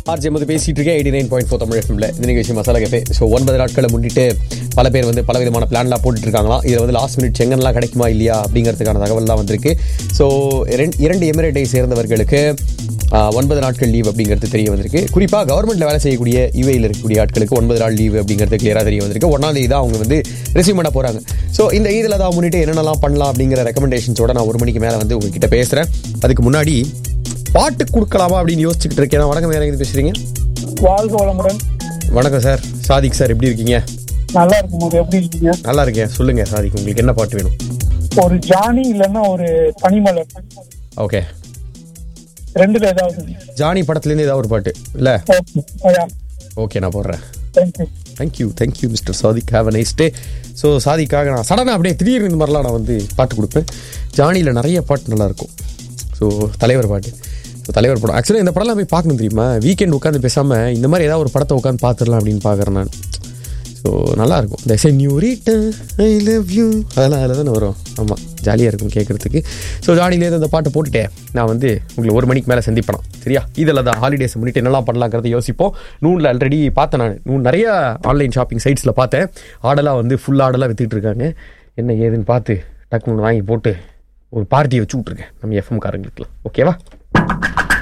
RJ வந்து பேசிட்டு இருக்கேன் eighty nine point four Tamil எஃப்எம்ல இந்த நிகழ்ச்சி மசாலா கேஃபே ஸோ ஒன்பது நாட்களை முன்னிட்டு பல பேர் வந்து பல விதமான பிளான்லாம் போட்டுட்டு இருக்காங்களாம் இதில் வந்து லாஸ்ட் மினிட் செங்கன்லாம் கிடைக்குமா இல்லையா அப்படிங்கிறதுக்கான தகவல்லாம் வந்திருக்கு ஸோ இரண்டு எமிரேட்டை சேர்ந்தவர்களுக்கு ஆஹ், ஒன்பது நாட்கள் லீவ் அப்படிங்கிறது தெரிய வந்திருக்கு குறிப்பாக கவர்மெண்ட்ல வேலை செய்யக்கூடிய யுஏயில் இருக்கக்கூடிய ஆட்களுக்கு ஒன்பது நாள் லீவ் அப்படிங்கிறது கிளியராக தெரிய வந்திருக்கு ஒன்றாம் தேதி தான் அவங்க வந்து ரிசீவ் பண்ண போகிறாங்க ஸோ இந்த இதில் தான் முன்னிட்டு என்னென்னலாம் பண்ணலாம் அப்படிங்கிற ரெக்கமெண்டேஷன்ஸோட நான் ஒரு மணிக்கு மேலே வந்து உங்ககிட்ட பேசுகிறேன் அதுக்கு முன்னாடி பாட்டு கொடுக்கலாமா அப்படின்னு யோசிச்சுக்கிட்டு இருக்கேன் வணக்கம் யாரும் பேசுறீங்க வாழ்க வளமுடன் வணக்கம் சார் சாதிக் சார் எப்படி இருக்கீங்க நல்லா இருக்கும் போது எப்படி இருக்கீங்க நல்லா இருக்கேன் சொல்லுங்க சாதிக் உங்களுக்கு என்ன பாட்டு வேணும் ஒரு ஜானி இல்லைன்னா ஒரு பனிமலர் ஓகே ரெண்டுல ஏதாவது ஜானி படத்துலேருந்து ஏதாவது ஒரு பாட்டு இல்லை ஓகே ஐயா ஓகே நான் போடுறேன் thank you thank you thank you mister Sadiq have a nice day so சாதிக்காக நான் சடனாக அப்படியே திடீர்னு இந்த மாதிரிலாம் நான் வந்து பாட்டு கொடுப்பேன் ஜானியில் நிறைய பாட்டு நல்லா இருக்கும் ஸோ தலைவர் பாட்டு ஸோ தலைவர் படம் ஆக்சுவலாக இந்த படம்லாம் போய் பார்க்கணும் தெரியுமா வீக்கெண்ட் உட்காந்து பேசாமல் இந்த மாதிரி ஏதாவது ஒரு படத்தை உட்காந்து பார்த்துடலாம் அப்படின்னு பார்க்குறேன் நான் ஸோ நல்லாயிருக்கும் இந்த சென்யூரிட்ட ஐ லவ் யூ அதெல்லாம் அதில் தானே வரும் ஆமாம் ஜாலியாக இருக்கும் கேட்குறதுக்கு ஸோ ஜானிலேருந்து அந்த பாட்டு போட்டுட்டேன் நான் வந்து உங்களை ஒரு மணிக்கு மேலே சந்திப்பேன் சரியா இதில் தான் ஹாலிடேஸ் முன்னிட்டு என்னெல்லாம் பண்ணலாங்கிறத யோசிப்போம் நூனில் ஆல்ரெடி பார்த்தேன் நான் நூன் நிறைய ஆன்லைன் ஷாப்பிங் சைட்ஸில் பார்த்தேன் ஆடெல்லாம் வந்து ஃபுல் ஆடெல்லாம் வித்துட்டு இருக்காங்க என்ன ஏதுன்னு பார்த்து டக்குன்னு வாங்கி போட்டு ஒரு பார்ட்டியை வச்சு விட்ருக்கேன் நம்ம எஃப்எம் காரங்களுக்குலாம் ஓகேவா